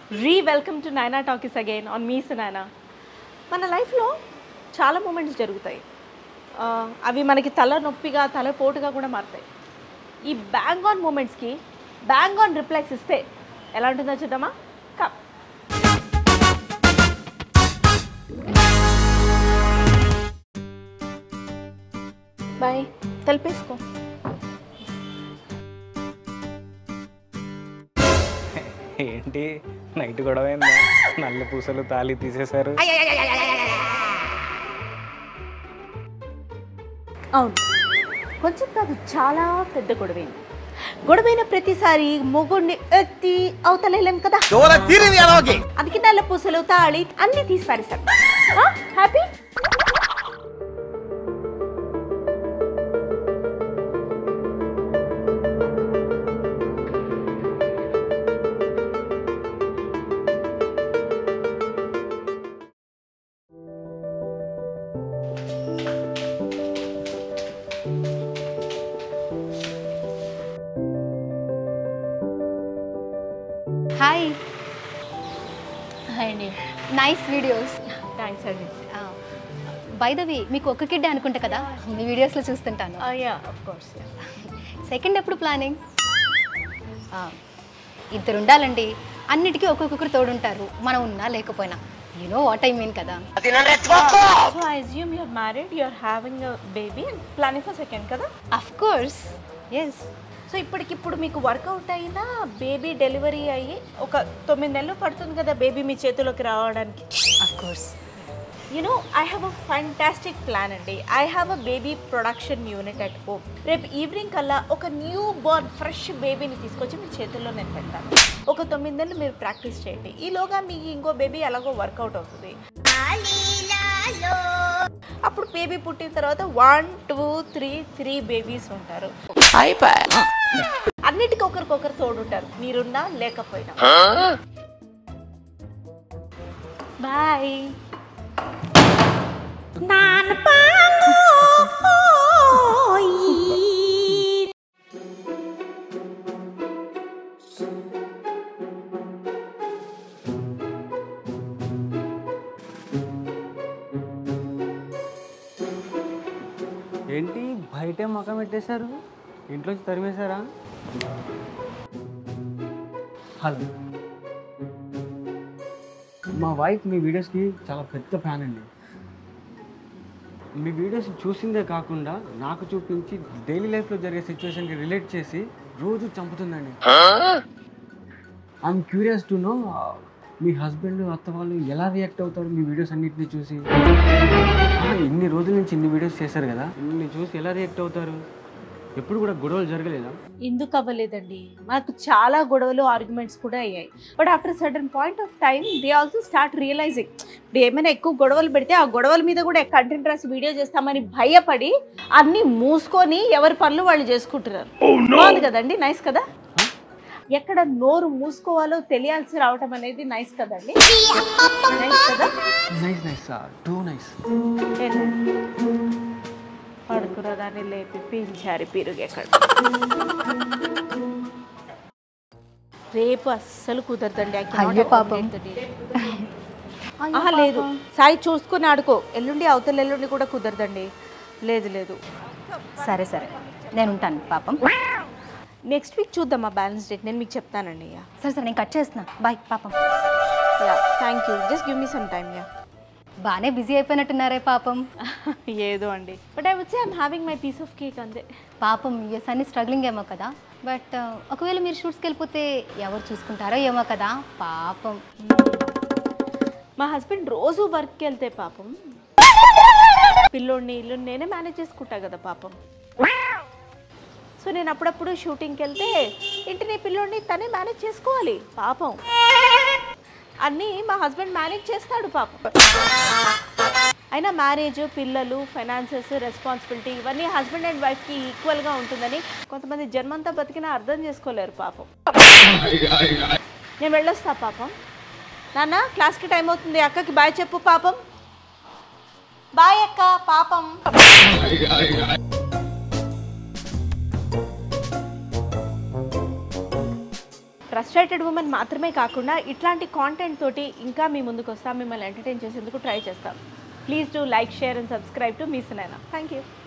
Re welcome to Naina talkies again on miss Naina మన లైఫ్లో చాలా మూమెంట్స్ జరుగుతాయి ఆ, అవి మనకి తల నొప్పిగా తల పోటుగా కూడా మారుతాయి ఈ బ్యాంగ్ ఆన్ మూమెంట్స్కి బ్యాంగ్ ఆన్ రిప్లైస్ ఇస్తే ఎలా ఉంటుందో చూద్దామా కప్ బాయ్ తలిపేసుకో ఏంటి నైట్ గొడవ అయిందా నల్ల పూసలు తాళి తీసేశారు అవును కొంచెం కాదు చాలా పెద్ద గొడవైంది గొడవైన ప్రతిసారి మొగుడిని ఎత్తి అవతలేలేం కదా అందుకే నల్ల పూసలు తాళి అన్ని తీసి పారేశారు హ్యాపీ హాయ్ హాయ్ అండి నైస్ వీడియోస్ థ్యాంక్స్ అండి బై ద వే మీకు ఒక్క కిడ్డే అనుకుంటా కదా మీ వీడియోస్లో చూస్తుంటాను యా ఆఫ్ కోర్స్ సెకండ్ ఎప్పుడు ప్లానింగ్ ఇద్దరు ఉండాలండి అన్నిటికీ ఒక్కొక్కరు తోడుంటారు మనం ఉన్నా లేకపోయినా you know what I mean కదా so I assume you're married you are having a baby and planning for second కదా అఫ్ కోర్స్ ఎస్ సో ఇప్పటికిప్పుడు మీకు వర్కౌట్ అయినా బేబీ డెలివరీ అయ్యి ఒక తొమ్మిది నెలలు పడుతుంది కదా బేబీ మీ చేతిలోకి రావడానికి of course you know I have a fantastic plan అండి I have a baby production unit at home రేపు ఈవినింగ్ కల్లా ఒక న్యూ బోర్న్ ఫ్రెష్ బేబీని తీసుకొచ్చి మీ చేతుల్లో నేను పెడతాను ఒక తొమ్మిది నెలలు మీరు ప్రాక్టీస్ చేయండి ఈలోగా మీ ఇంకో బేబీ ఎలాగో వర్కౌట్ అవుతుంది అప్పుడు బేబీ పుట్టిన తర్వాత one two three three babies ఉంటారు అన్నిటికీ ఒకరికొకరు తోడుంటారు మీరున్నా లేకపోయినా బాయ్ ఏంటి బయటే మకం పెట్టేశారు ఇంట్లోంచి తరిమేశారా హలో మా వైఫ్ మీ వీడియోస్కి చాలా పెద్ద ఫ్యాన్ అండి మీ వీడియోస్ చూసిందే కాకుండా నాకు చూపించి డైలీ లైఫ్లో జరిగే సిచ్యువేషన్కి రిలేట్ చేసి రోజు చంపుతుందండి ఐఎమ్ క్యూరియస్ టు నో మీ హస్బెండ్ అత్త వాళ్ళు ఎలా రియాక్ట్ అవుతారు మీ వీడియోస్ అన్నిటిని చూసి ఆ, ఇన్ని రోజుల నుంచి ఇన్ని వీడియోస్ చేశారు కదా ఇన్ని చూసి ఎలా రియాక్ట్ అవుతారు ఎప్పుడు కూడా గొడవలు జరగలేదా ఎందుకు అవ్వలేదండి మాకు చాలా గొడవలు ఆర్గ్యుమెంట్స్ కూడా అయ్యాయి but after sudden point of time they also start realizing ఇప్పుడు ఏమైనా ఎక్కువ గొడవలు పెడితే ఆ గొడవల మీద కూడా కంటెంట్ రాసి వీడియో చేస్తామని భయపడి అన్ని మూసుకొని ఎవరి పనులు వాళ్ళు చేసుకుంటున్నారు బాగుంది కదండి నైస్ కదా ఎక్కడ నోరు మూసుకోవాలో తెలియాల్సి రావటం అనేది నైస్ కదండి నైస్ కదా నైస్ నైస్ టూ నైస్ పడుకున్న దాన్ని లేపి పెంచారు పిరుగు ఎక్కడ రేపు అస్సలు కుదరదండి I cannot అయ్యో పాపం. accommodate the day. ఆహా లేదు సాయి చూసుకొని ఆడుకో ఎల్లుండి అవతల ఎల్లుండి కూడా కుదరదండి లేదు లేదు సరే సరే నేను ఉంటాను పాపం నెక్స్ట్ వీక్ చూద్దాం ఆ బ్యాలెన్స్ డేట్ నేను మీకు చెప్తానండి యా సరే సరే నేను కట్ చేస్తున్నా బాయ్ పాపం yeah thank you just give me some time yeah బాగానే బిజీ అయిపోయినట్టున్నారే పాపం ఏదో అండి but I would say I'm having my piece of cake అంతే పాపం ఇయర్స్ అన్ని స్ట్రగ్లింగ్ ఏమో కదా బట్ ఒకవేళ మీరు షూట్స్కి వెళ్ళిపోతే ఎవరు చూసుకుంటారో ఏమో కదా పాపం మా హస్బెండ్ రోజు వర్క్కి వెళ్తే పాపం పిల్లోడిని ఇల్లు నేనే మేనేజ్ చేసుకుంటా కదా పాపం సో నేను అప్పుడప్పుడు షూటింగ్కి వెళ్తే ఇంటిని పిల్లోడిని తనే మేనేజ్ చేసుకోవాలి పాపం అన్నీ మా హస్బెండ్ మేనేజ్ చేస్తాడు పాపం అయినా మ్యారేజ్ పిల్లలు ఫైనాన్సెస్ రెస్పాన్సిబిలిటీ ఇవన్నీ హస్బెండ్ అండ్ వైఫ్కి ఈక్వల్గా ఉంటుందని కొంతమంది జన్మంతా బతికినా అర్థం చేసుకోలేరు పాపం నేను వెళ్ళొస్తా పాపం నాన్న క్లాస్కి టైం అవుతుంది అక్కకి బాయ్ చెప్పు పాపం బాయ్ అక్క పాపం ఫ్రస్ట్రేటెడ్ ఉమెన్ మాత్రమే కాకుండా ఇట్లాంటి కాంటెంట్ తోటి ఇంకా మీ ముందుకు వస్తాం మిమ్మల్ని ఎంటర్టైన్ చేసేందుకు ట్రై చేస్తాం please do like share and subscribe to మీ సినైనా థ్యాంక్ యూ